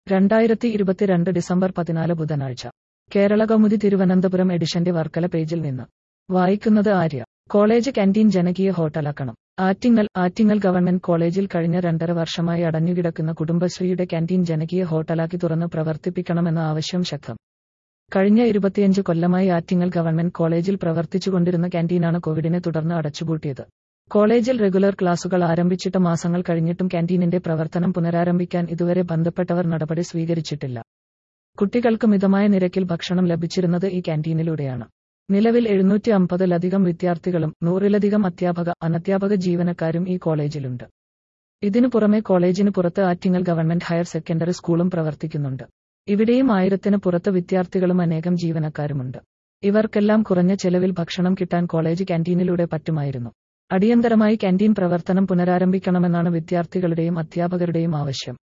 രണ്ടായിരത്തി ഇരുപത്തിരണ്ട് ഡിസംബർ പതിനാല് ബുധനാഴ്ച കേരള കൗമുദി തിരുവനന്തപുരം എഡിഷന്റെ വർക്കല പേജിൽ നിന്ന് വായിക്കുന്നത് ആര്യ കോളേജ് ക്യാന്റീൻ ജനകീയ ഹോട്ടലാക്കണം ആറ്റിങ്ങൽ ആറ്റിങ്ങൽ ഗവൺമെന്റ് കോളേജിൽ കഴിഞ്ഞ രണ്ടര വർഷമായി അടഞ്ഞുകിടക്കുന്ന കുടുംബശ്രീയുടെ ക്യാന്റീൻ ജനകീയ ഹോട്ടലാക്കി തുറന്ന് പ്രവർത്തിപ്പിക്കണമെന്ന ആവശ്യം ശക്തം കഴിഞ്ഞ ഇരുപത്തിയഞ്ച് കൊല്ലമായി ആറ്റിങ്ങൽ ഗവൺമെന്റ് കോളേജിൽ പ്രവർത്തിച്ചുകൊണ്ടിരുന്ന ക്യാന്റീനാണ് കോവിഡിനെ തുടർന്ന് അടച്ചുപൂട്ടിയത് കോളേജിൽ റെഗുലർ ക്ലാസുകൾ ആരംഭിച്ചിട്ട് മാസങ്ങൾ കഴിഞ്ഞിട്ടും ക്യാന്റീനിന്റെ പ്രവർത്തനം പുനരാരംഭിക്കാൻ ഇതുവരെ ബന്ധപ്പെട്ടവർ നടപടി സ്വീകരിച്ചിട്ടില്ല കുട്ടികൾക്ക് മിതമായ നിരക്കിൽ ഭക്ഷണം ലഭിച്ചിരുന്നത് ഈ ക്യാന്റീനിലൂടെയാണ് നിലവിൽ എഴുന്നൂറ്റി അമ്പതിലധികം വിദ്യാർത്ഥികളും നൂറിലധികം അധ്യാപക അനധ്യാപക ജീവനക്കാരും ഈ കോളേജിലുണ്ട് ഇതിനു പുറമെ കോളേജിന് പുറത്ത് ആറ്റിങ്ങൽ ഗവൺമെന്റ് ഹയർ സെക്കൻഡറി സ്കൂളും പ്രവർത്തിക്കുന്നുണ്ട് ഇവിടെയും ആയിരത്തിന് പുറത്ത് വിദ്യാർത്ഥികളും അനേകം ജീവനക്കാരുമുണ്ട് ഇവർക്കെല്ലാം കുറഞ്ഞ ചെലവിൽ ഭക്ഷണം കിട്ടാൻ കോളേജ് ക്യാന്റീനിലൂടെ പറ്റുമായിരുന്നു അടിയന്തരമായി ക്യാന്റീൻ പ്രവർത്തനം പുനരാരംഭിക്കണമെന്നാണ് വിദ്യാർത്ഥികളുടെയും അധ്യാപകരുടെയും ആവശ്യം